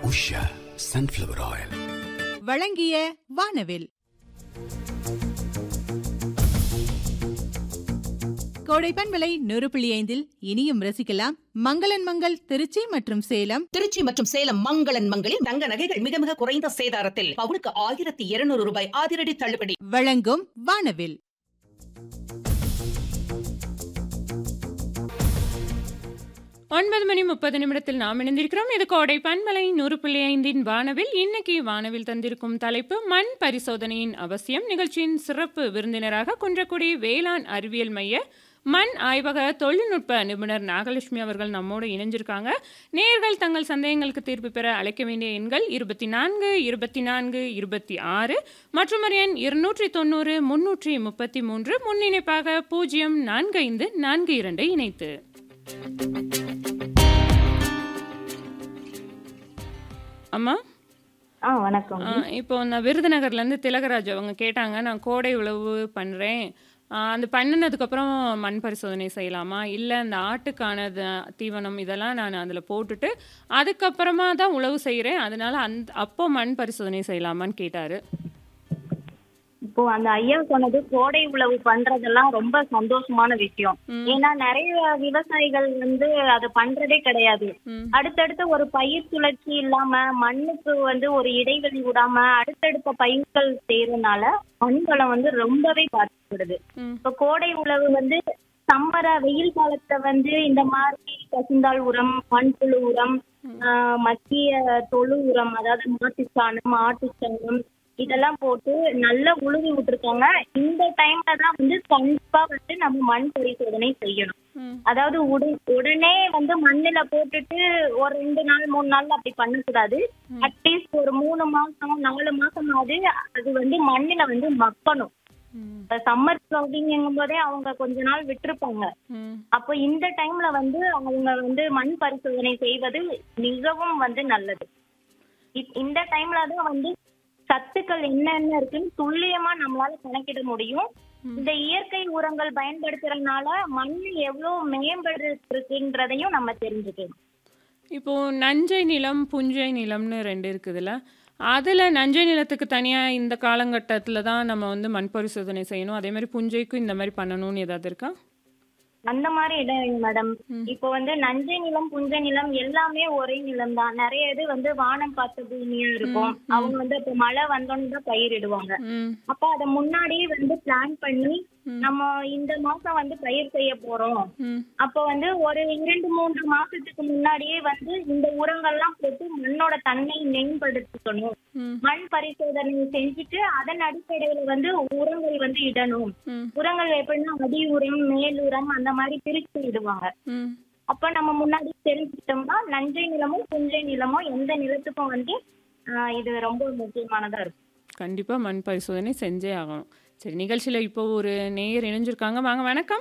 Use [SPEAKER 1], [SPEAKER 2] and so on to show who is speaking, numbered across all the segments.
[SPEAKER 1] Usha sunflower oil
[SPEAKER 2] வழங்கிய வானவில் கோடைப்பன் விலை நூறு புள்ளி ஐந்தில் இனியும் ரசிக்கலாம் மங்களன் மங்கள் திருச்சி மற்றும் சேலம்
[SPEAKER 3] திருச்சி மற்றும் சேலம் மங்களன் மங்களில் தங்க நகைகள் மிக மிக குறைந்த சேதாரத்தில் பவுனுக்கு ஆயிரத்தி இருநூறு ரூபாய் அதிரடி தள்ளுபடி
[SPEAKER 2] வழங்கும் வானவில்
[SPEAKER 4] ஒன்பது மணி முப்பது நிமிடத்தில் நாம் இணைந்திருக்கிறோம் இது கோடை பண்பலை நூறு புள்ளி ஐந்தின் வானவில் இன்னைக்கு வானவில் தந்திருக்கும் தலைப்பு மண் பரிசோதனையின் அவசியம் நிகழ்ச்சியின் சிறப்பு விருந்தினராக குன்றக்குடி வேளாண் அறிவியல் மைய மண் ஆய்வக தொழில்நுட்ப நிபுணர் நாகலட்சுமி அவர்கள் நம்மோடு இணைஞ்சிருக்காங்க நேர்கள் தங்கள் சந்தேகங்களுக்கு தீர்ப்பு பெற அழைக்க வேண்டிய எண்கள் இருபத்தி நான்கு இருபத்தி நான்கு இருபத்தி ஆறு மற்றும் ஒரு எண் இருநூற்றி தொண்ணூறு முன்னூற்றி முப்பத்தி மூன்று முன்னிணைப்பாக பூஜ்ஜியம் நான்கு ஐந்து நான்கு இரண்டை இணைத்து அம்மா
[SPEAKER 5] ஆ வணக்கம்
[SPEAKER 4] ஆ, இப்போ நான் விருதுநகர்லேருந்து திலகராஜ் அவங்க கேட்டாங்க நான் கோடை உழவு பண்ணுறேன் அந்த பண்ணினதுக்கப்புறம் மண் பரிசோதனை செய்யலாமா இல்லை அந்த ஆட்டுக்கான த- தீவனம் இதெல்லாம் நான் அதில் போட்டுட்டு அதுக்கப்புறமா தான் உழவு செய்கிறேன் அதனால அந்த அப்போ மண் பரிசோதனை செய்யலாமான்னு கேட்டார்
[SPEAKER 5] இப்போ அந்த ஐயா சொன்னது கோடை உழவு பண்றதெல்லாம் ரொம்ப சந்தோஷமான விஷயம்
[SPEAKER 4] ம்.
[SPEAKER 5] ஏன்னா நிறைய விவசாயிகள் வந்து அது பண்றதே கிடையாது
[SPEAKER 4] ம்
[SPEAKER 5] அடுத்தடுத்து ஒரு பயிர் சுழற்சி இல்லாம மண்ணுக்கு வந்து ஒரு இடைவெளி விடாம அடுத்தடுத்த பயிர்கள் செய்யறதுனால மண் வளம் வந்து ரொம்பவே பாதிக்கப்படுது
[SPEAKER 4] ம்
[SPEAKER 5] இப்போ கோடை உழவு வந்து சம்மர வெயில் காலத்துல வந்து இந்த மாதிரி பசுந்தாள் உரம் மண்புழு உரம் ஆஹ் மக்கிய தொழு உரம் அதாவது மாட்டுச்சாணம் ஆட்டுச்சாணம் இதெல்லாம் போட்டு நல்லா உழுவி விட்டுருக்காங்க இந்த டைம்ல தான் வந்து கண்டிப்பா வந்து நம்ம மண் பரிசோதனை செய்யணும்
[SPEAKER 4] ம்
[SPEAKER 5] அதாவது உடு உடனே வந்து மண்ணுல போட்டுட்டு ஒரு ரெண்டு நாள் மூணு நாள் அப்படி பண்ணக்கூடாது அட்லீஸ்ட் ஒரு மூணு மாசம் நாலு மாசமாவது அது வந்து மண்ணுல வந்து மக்கணும்
[SPEAKER 4] ம்
[SPEAKER 5] இப்ப சம்மர் க்ளவுடிங்கும் போதே அவங்க கொஞ்ச நாள் விட்டுருப்பாங்க
[SPEAKER 4] ம்
[SPEAKER 5] அப்போ இந்த டைம்ல வந்து அவங்க வந்து மண் பரிசோதனை செய்வது மிகவும் வந்து நல்லது இ- இந்த டைம்ல தான் வந்து சத்துக்கள் என்னென்ன இருக்குன்னு துல்லியமா நம்மளால கணக்கிட முடியும் இந்த இயற்கை உரங்கள் பயன்படுத்துறதுனால மண் எவ்வளவு மேம்படுத்திருக்குன்றதையும் நம்ம தெரிஞ்சுக்கணும்
[SPEAKER 4] இப்போ நஞ்சை நிலம் புஞ்சை நிலம்னு ரெண்டு இருக்குதுல்ல அதில் நஞ்சை நிலத்துக்கு தனியாக இந்த காலகட்டத்தில் தான் நம்ம வந்து மண் பரிசோதனை செய்யணும் அதே மாதிரி புஞ்சைக்கும் இந்த மாதிரி பண்ணணும்னு ஏதாவது இருக்கா
[SPEAKER 5] அந்த மாதிரி இடம் மேடம் இப்போ வந்து நஞ்சை நிலம் புஞ்சை நிலம் எல்லாமே ஒரே நிலம் தான் நிறைய இது வந்து வானம் பார்த்த பூமியா இருக்கும் அவங்க வந்து இப்போ மழை வந்தோன்னு தான் பயிரிடுவாங்க
[SPEAKER 4] ம்
[SPEAKER 5] அப்ப அத முன்னாடியே வந்து பிளான் பண்ணி நம்ம இந்த மாசம் வந்து பயிர் செய்ய போறோம்
[SPEAKER 4] ம்
[SPEAKER 5] அப்ப வந்து ஒரு இரண்டு மூன்று மாசத்துக்கு முன்னாடியே வந்து இந்த உரங்கள்லாம் போட்டு மண்ணோட தன்மையை மேம்படுத்திக்கணும்
[SPEAKER 4] ம்
[SPEAKER 5] மண் பரிசோதனை செஞ்சுட்டு அதன் அடிப்படையில வந்து உரங்கள் வந்து இடணும்
[SPEAKER 4] ம்
[SPEAKER 5] உரங்கள் எப்படின்னா அடி உரம் மேல் உரம் அந்த மாதிரி பிரிச்சு இடுவாங்க
[SPEAKER 4] ம்
[SPEAKER 5] அப்ப நம்ம முன்னாடி தெரிஞ்சுக்கிட்டோம்னா நஞ்சை நிலமும் புஞ்சை நிலமும் எந்த நிலத்துக்கும் வந்து ஆஹ் இது ரொம்ப முக்கியமானதா இருக்கும்
[SPEAKER 4] கண்டிப்பாக மண் பரிசோதனை செஞ்சே ஆகணும் சரி நிகழ்ச்சியில் இப்போ ஒரு நேயர் இணைஞ்சிருக்காங்க வாங்க வணக்கம்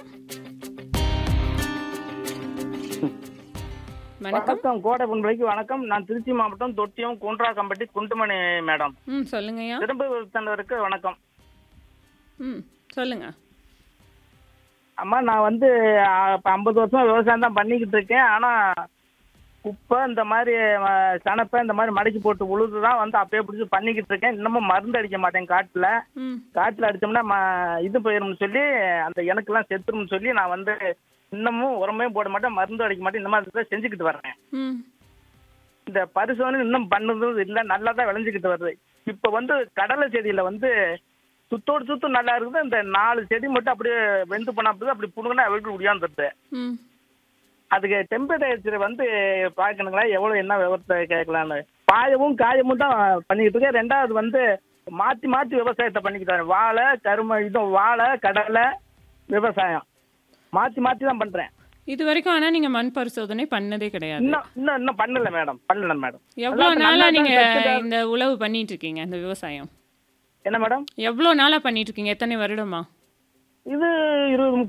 [SPEAKER 4] வணக்கம்
[SPEAKER 6] வணக்கம் கோடை பொன்விலைக்கு வணக்கம் நான் திருச்சி மாவட்டம் தொட்டியம் குன்றாக்கம்பட்டி குண்டுமணி மேடம்
[SPEAKER 4] ம் சொல்லுங்கய்யா
[SPEAKER 6] திரும்ப தந்தவருக்கு வணக்கம்
[SPEAKER 4] ம் சொல்லுங்க
[SPEAKER 6] அம்மா நான் வந்து இப்போ ஐம்பது வருஷம் விவசாயம் தான் பண்ணிக்கிட்டு இருக்கேன் ஆனால் குப்பை இந்த மாதிரி அஹ், சணப்பை இந்த மாதிரி மடக்கி போட்டு உழுது தான் வந்து அப்பயே பிடிச்சி பண்ணிக்கிட்டு இருக்கேன் இன்னமும் மருந்து அடிக்க மாட்டேன் காட்டில்
[SPEAKER 4] ம்
[SPEAKER 6] காட்டில் அடித்தோம்னா ம இது போயிடும்னு சொல்லி அந்த எனக்கெல்லாம் செத்துரும்னு சொல்லி நான் வந்து இன்னமும் உரமே போட மாட்டேன் மருந்து அடிக்க மாட்டேன் இந்த மாதிரி தான் செஞ்சுக்கிட்டு வர்றேன்
[SPEAKER 4] ம்
[SPEAKER 6] இந்த பரிசோதனை இன்னும் பண்ணதும் இல்லை நல்லா தான் விளைஞ்சிக்கிட்டு வருது இப்போ வந்து கடலை செடியில் வந்து சுத்தோடு சுத்தம் நல்லா இருக்குது இந்த நாலு செடி மட்டும் அப்படியே வெந்து பண்ணாப்புது அப்படி புடுங்கினா வெளியே உடியாந்துருது
[SPEAKER 4] ம்
[SPEAKER 6] அதுக்கு டெம்பரேச்சர் வந்து பார்க்கணுங்களா எவ்வளோ என்ன விவரத்தை கேட்கலான்னு பாயவும் காயமும் தான் பண்ணிக்கிட்டு இருக்கேன் ரெண்டாவது வந்து மாற்றி மாற்றி விவசாயத்தை பண்ணிக்கிட்டு வரேன் வாழை கரும இதுவும் வாழை கடலை விவசாயம் மாற்றி மாற்றி தான் பண்ணுறேன்
[SPEAKER 4] இது வரைக்கும் ஆனால் நீங்கள் மண் பரிசோதனை பண்ணதே கிடையாது
[SPEAKER 6] இன்னும் இன்னும் இன்னும் பண்ணல மேடம் பண்ணல மேடம்
[SPEAKER 4] எவ்வளோ
[SPEAKER 6] அதான்
[SPEAKER 4] நாளா
[SPEAKER 6] நல்லா தான்
[SPEAKER 4] நீங்க
[SPEAKER 6] கத்துக்க-
[SPEAKER 4] இந்த உழவு பண்ணிட்டு இருக்கீங்க இந்த விவசாயம்
[SPEAKER 6] என்ன மேடம்
[SPEAKER 4] எவ்வளோ நாளா பண்ணிட்டு இருக்கீங்க எத்தனை வருடமா
[SPEAKER 6] இது இருபது